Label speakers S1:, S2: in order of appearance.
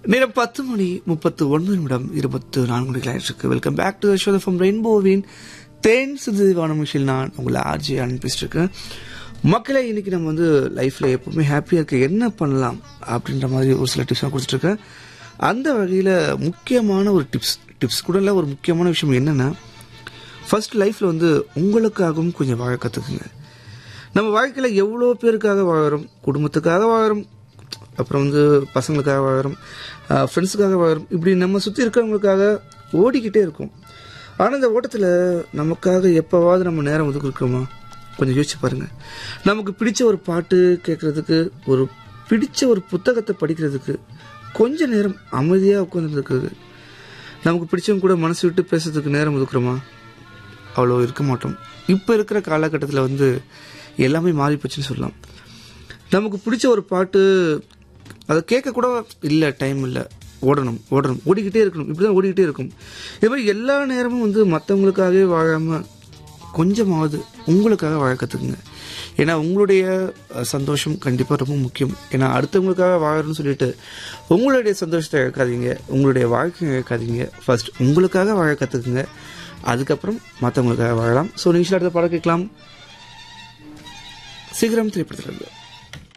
S1: நேரம் பத்து மணி முப்பத்து ஒன்பது நிமிடம் இருபத்து நான்கு மணிகள் ஆயிடுச்சு welcome back to show from ரெயின்போவின் தேன் சிந்து வானமிஷில் நான் உங்களை ஆர்ஜி அனுப்பிச்சிட்டு இருக்கேன் மக்களை இன்னைக்கு நம்ம வந்து லைஃப்ல எப்பவுமே ஹாப்பியா இருக்க என்ன பண்ணலாம் அப்படின்ற மாதிரி ஒரு சில டிப்ஸ் கொடுத்துட்டு இருக்கேன் அந்த வகையில முக்கியமான ஒரு டிப்ஸ் டிப்ஸ் கூட இல்ல ஒரு முக்கியமான விஷயம் என்னன்னா ஃபர்ஸ்ட் லைஃப்ல வந்து உங்களுக்காகவும் கொஞ்சம் வாழ கத்துக்குங்க நம்ம வாழ்க்கையில் எவ்வளோ பேருக்காக வாழறோம் குடும்பத்துக்காக வாழறோம் அப்புறம் வந்து பசங்களுக்காக வாழறோம் ஃப்ரெண்ட்ஸுக்காக வாழறோம் இப்படி நம்ம சுற்றி இருக்கிறவங்களுக்காக ஓடிக்கிட்டே இருக்கோம் ஆனால் இந்த ஓட்டத்தில் நமக்காக எப்போவாவது நம்ம நேரம் ஒதுக்கிருக்கோமா கொஞ்சம் யோசிச்சு பாருங்க நமக்கு பிடிச்ச ஒரு பாட்டு கேட்கறதுக்கு ஒரு பிடிச்ச ஒரு புத்தகத்தை படிக்கிறதுக்கு கொஞ்ச நேரம் அமைதியாக உட்காந்துருக்கு நமக்கு பிடிச்சவங்க கூட மனசு விட்டு பேசுறதுக்கு நேரம் ஒதுக்குறோமா அவ்வளோ இருக்க மாட்டோம் இப்போ இருக்கிற காலகட்டத்தில் வந்து எல்லாமே மாறி போச்சுன்னு சொல்லலாம் நமக்கு பிடிச்ச ஒரு பாட்டு அதை கேட்க கூட இல்லை டைம் இல்லை ஓடணும் ஓடணும் ஓடிக்கிட்டே இருக்கணும் இப்படி தான் ஓடிக்கிட்டே இருக்கும் இது மாதிரி எல்லா நேரமும் வந்து மற்றவங்களுக்காகவே வாழாமல் கொஞ்சமாவது உங்களுக்காக வாழ கற்றுக்குங்க ஏன்னா உங்களுடைய அஹ், சந்தோஷம் கண்டிப்பாக ரொம்ப முக்கியம் ஏன்னா அடுத்தவங்களுக்காக வாழணும்னு சொல்லிட்டு உங்களுடைய சந்தோஷத்தை இழக்காதீங்க உங்களுடைய வாழ்க்கையை இழக்காதீங்க ஃபர்ஸ்ட் உங்களுக்காக வாழ கற்றுக்குங்க அதுக்கப்புறம் மற்றவங்களுக்காக வாழலாம் ஸோ நிமிஷம் அடுத்த படம் கேட்கலாம் சீக்கிரம் திரைப்படத்தில்